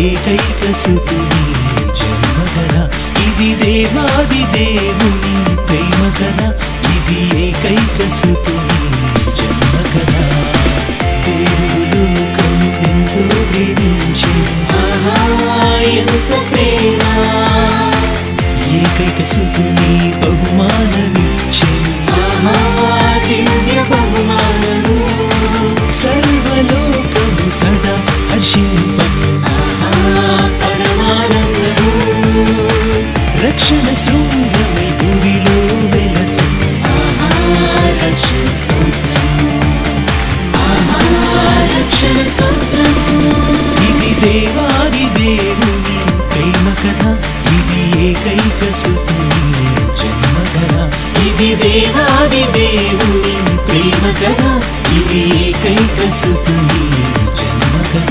ఏకైక సుతుని జన్మ కదా ఇది దేవాది దేవుని ప్రేమ కదా ఇది ఏకైక సుతుని జన్మ కదా దేవుడు లోకము ఎంతో ప్రేమించి ఎంత ప్రేమ ఏకైక సుతుని బహుమానమిచ్చి ఆహా, దివ్య బహుమానము సర్వలోకము సదా హర్షింపను ఆహా, పరమానందము రక్షణ శృంగమై భూమిలో వెలసి ఆహా, రక్షణ స్తోత్రము ఆహా, రక్షణ స్తోత్రము ఇది దేవాది దేవుని ప్రేమ కథ ఇది ఏకైక సుతుని జన్మ కథ ఇది దేవాది దేవుని ప్రేమ కథ ఇది ఏకైక సుతుని జన్మ కథ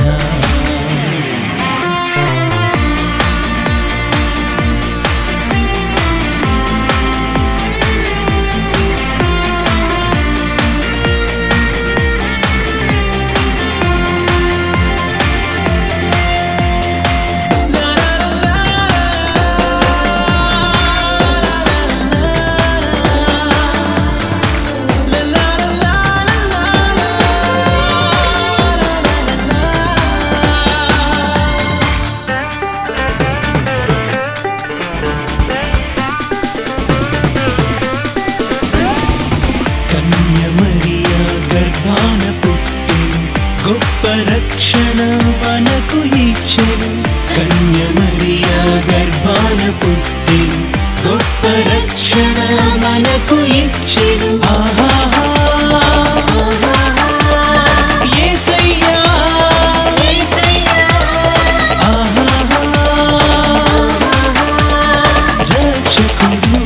కన్యమరియా గర్భాన పుట్టెను గొప్ప రక్షణ మనకు ఇచ్చెను కన్యమరియా గర్భాన పుట్టెను గొప్ప రక్షణ మనకు ఇచ్చెను ఆహాహా యేసయ్యా ఆహాహా రక్షకుడు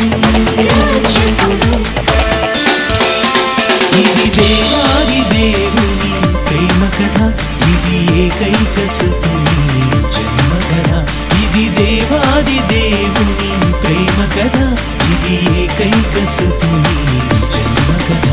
ఇది దేవాది దేవుని ప్రేమ కథ ఇది ఏకైక సుతుని జన్మ కథ ఇది దేవాది దేవుని ప్రేమ కథ ఇది ఏకైక సుతుని జన్మ కథ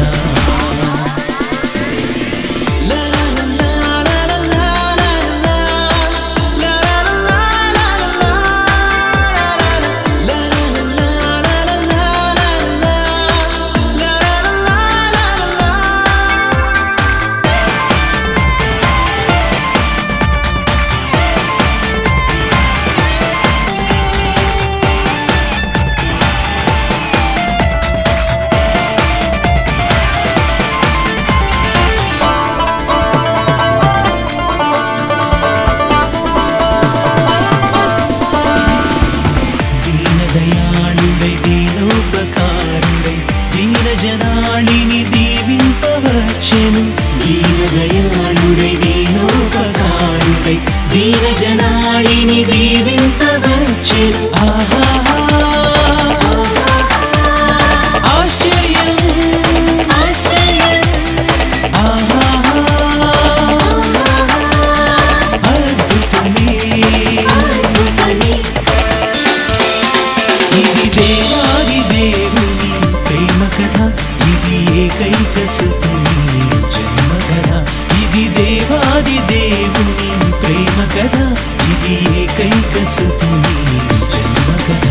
దీనదయాళుడై దీనోపకారుడై దీన జనాళిని దీవింపవచ్చెను దీనదయాళుడై దీనోపకారుడై దీన జనాళిని దీవింపవచ్చెను ఆహా ఆశ్చర్యం ఆహా అద్భుతమే ఇది దేవాది దేవుని ప్రేమ కథ ఇది ఏకైక సుతుని జన్మ కథ ఇది దేవాది దేవుని ప్రేమ కథ ఇది ఏకైక సుతుని జన్మ కథ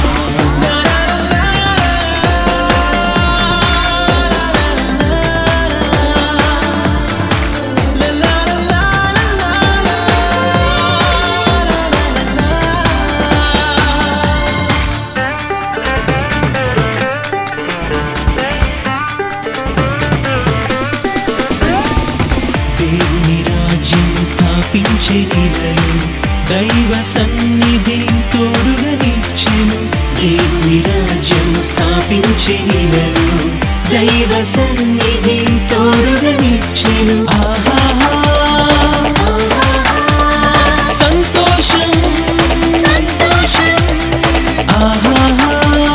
దేవుని రాజ్యం స్థాపించేగిలను దైవ సన్నిధి తోడుగనిచ్చెను దేవుని రాజ్యం స్థాపించేగిలను దైవ సన్నిధి తోడుగనిచ్చెను ఆహాహా సంతోషం ఆహాహా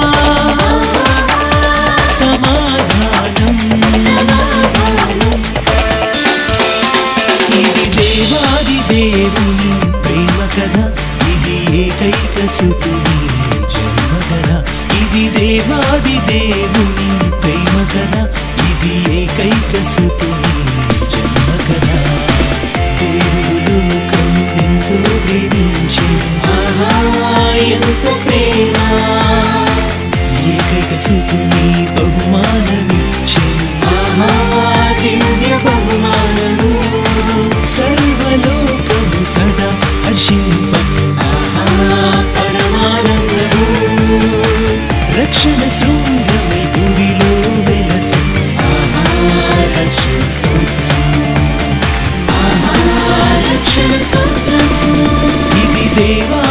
సమాధానం ఇది దేవాది దేవుని ప్రేమ కథ ఇది ఏకైక సుతుని జన్మ కథ ఇది దేవాది దేవుని ప్రేమ కథ ఇది ఏకైక సుతుని జన్మ కథ దేవుడు లోకము ఎంతో ప్రేమించి ఆహా ఎంత ప్రేమ ఏకైక సుతుని బహుమానమిచ్చి ఆహా దివ్య బహుమానము సర్వలోకము సదా హర్షింపను ఆహా పరమానందము రక్షణ శృంగమై భూమిలో వెలసి ఆహా రక్షణ స్తోత్రం ఆహా రక్షణ స్తోత్రం ఇది దేవా